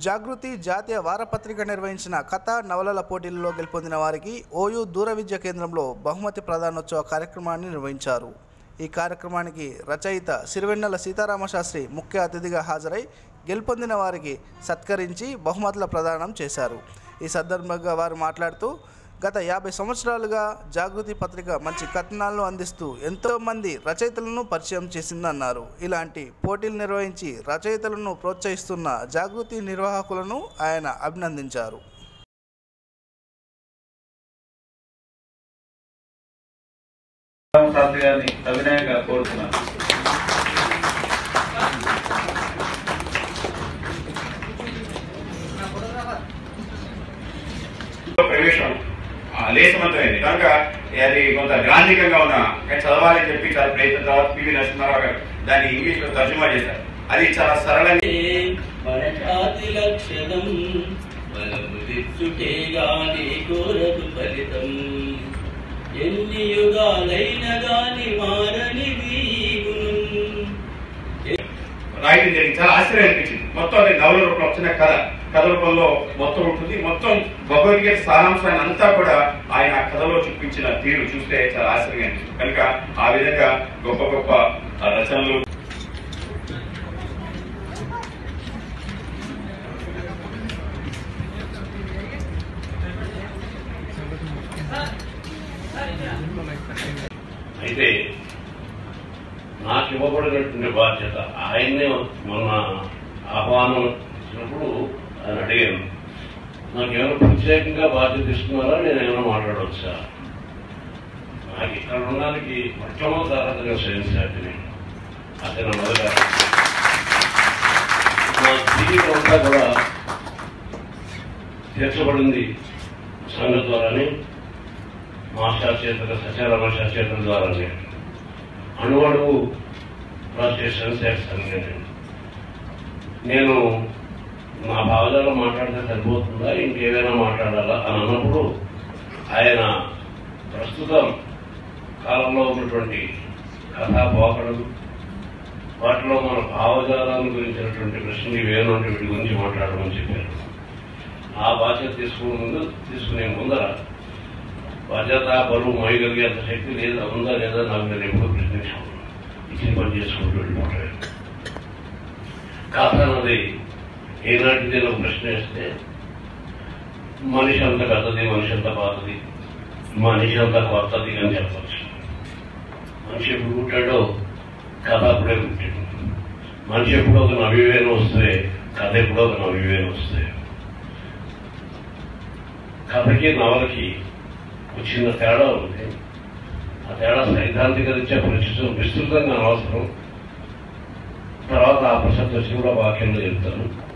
జాగృతి జాతీయ వారపత్రిక నిర్వహించిన కథ నవలల పోటీలలో గెలుపొందిన వారికి ఓయూ దూర విద్య కేంద్రంలో బహుమతి ప్రదానోత్సవ కార్యక్రమాన్ని నిర్వహించారు ఈ కార్యక్రమానికి రచయిత సిరివెన్నెల సీతారామశాస్త్రి ముఖ్య అతిథిగా హాజరై గెలుపొందిన వారికి సత్కరించి బహుమతుల ప్రదానం చేశారు ఈ సందర్భంగా వారు మాట్లాడుతూ గత యాభై సంవత్సరాలుగా జాగృతి పత్రిక మంచి కథనాలను అందిస్తూ ఎంతో మంది రచయితలను పరిచయం చేసిందన్నారు ఇలాంటి పోటీలు నిర్వహించి రచయితలను ప్రోత్సహిస్తున్న జాగృతి నిర్వాహకులను ఆయన అభినందించారు శాస్త్రి గారిని అభినయంగా కోరుతున్నాను ప్రవేశం ఆ, లేసమంతమైంది కనుక అది కొంత గ్రాంధికంగా ఉన్న కానీ చదవాలని చెప్పి చాలా ప్రయత్నం తర్వాత పివి నరసింహారావు గారు దాన్ని ఇంగ్లీష్ లో తర్జుమా చేశారు అది చాలా సరళంగా మన జాతి లక్షణం బలము తెచ్చుటే గాని కోరదు ఫలితం ఎన్ని యుగాలైన గాని మారని దీవును రాయడం జరిగింది చాలా ఆశ్చర్యం అనిపించింది మొత్తం అది నవల రూపంలో వచ్చిన కథ కథ రూపంలో మొత్తం ఉంటుంది మొత్తం భగవద్గీత సారాంశాన్ని అంతా కూడా ఆయన ఆ కథలో చూపించిన తీరు చూస్తే చాలా ఆశ్చర్యంగా అనిపిస్తుంది కనుక ఆ విధంగా గొప్ప గొప్ప ఆ రచనలు అయితే నాకు ఇవ్వబడినటువంటి బాధ్యత ఆయన్నే మొన్న ఆహ్వానం ఇచ్చినప్పుడు ఆయన అడిగాను నాకేమైనా ప్రత్యేకంగా బాధ్యత ఇస్తున్నారా నేను ఏమైనా మాట్లాడవచ్చా నాకు ఇక్కడ ఉండడానికి మొట్టమొదటి అర్హతగా సైన్స్ శాఖని అతను మొదట నా జీవితం అంతా కూడా తీర్చబడింది సంఘ ద్వారానే మా శాస్త్రేతర సత్యారామ శాస్త్రేతల ద్వారానే అణువణువు రాష్ట్రీయ సంస్థ నేను నా భావజాలం మాట్లాడితే సరిపోతుందా ఇంకేమైనా మాట్లాడాలా అని అన్నప్పుడు ఆయన ప్రస్తుతం కాలంలో ఉన్నటువంటి కథాపోకడలు వాటిలో మన భావజాలాన్ని గురించినటువంటి ప్రశ్నలు ఇవేనంటే వీటి గురించి మాట్లాడమని చెప్పారు ఆ బాధ్యత తీసుకునే ముందు తీసుకునే ముందర బాధ్యత బరువు మోయగలిగేంత శక్తి లేదా ఉందా లేదా నాకు నేను ఎప్పుడూ ప్రశ్నించాను ఇచ్చిన పని చేసుకుంటూ వెళ్ళిపోతాను కథ అన్నది ఏనాటిది ఒక ప్రశ్న వేస్తే మనిషి అంత కథది మనిషి అంత పాతది మనిషి అంత కొత్తది అని చెప్పచ్చు మనిషి ఎప్పుడు పుట్టాడో కథ అప్పుడే పుట్టాడు మనిషి ఎప్పుడో ఒక నవ్వివేలు వస్తే కథ ఎప్పుడో ఒక నవ్వివేలు వస్తాయి కథకి నవలకి ఒక చిన్న తేడా ఉంది ఆ తేడా సైద్ధాంతిక రీత్యా ప్రస్తుతం విస్తృతంగా అనవసరం తర్వాత ఆ ప్రసక్తి వచ్చి కూడా వాక్యంలో చెప్తాను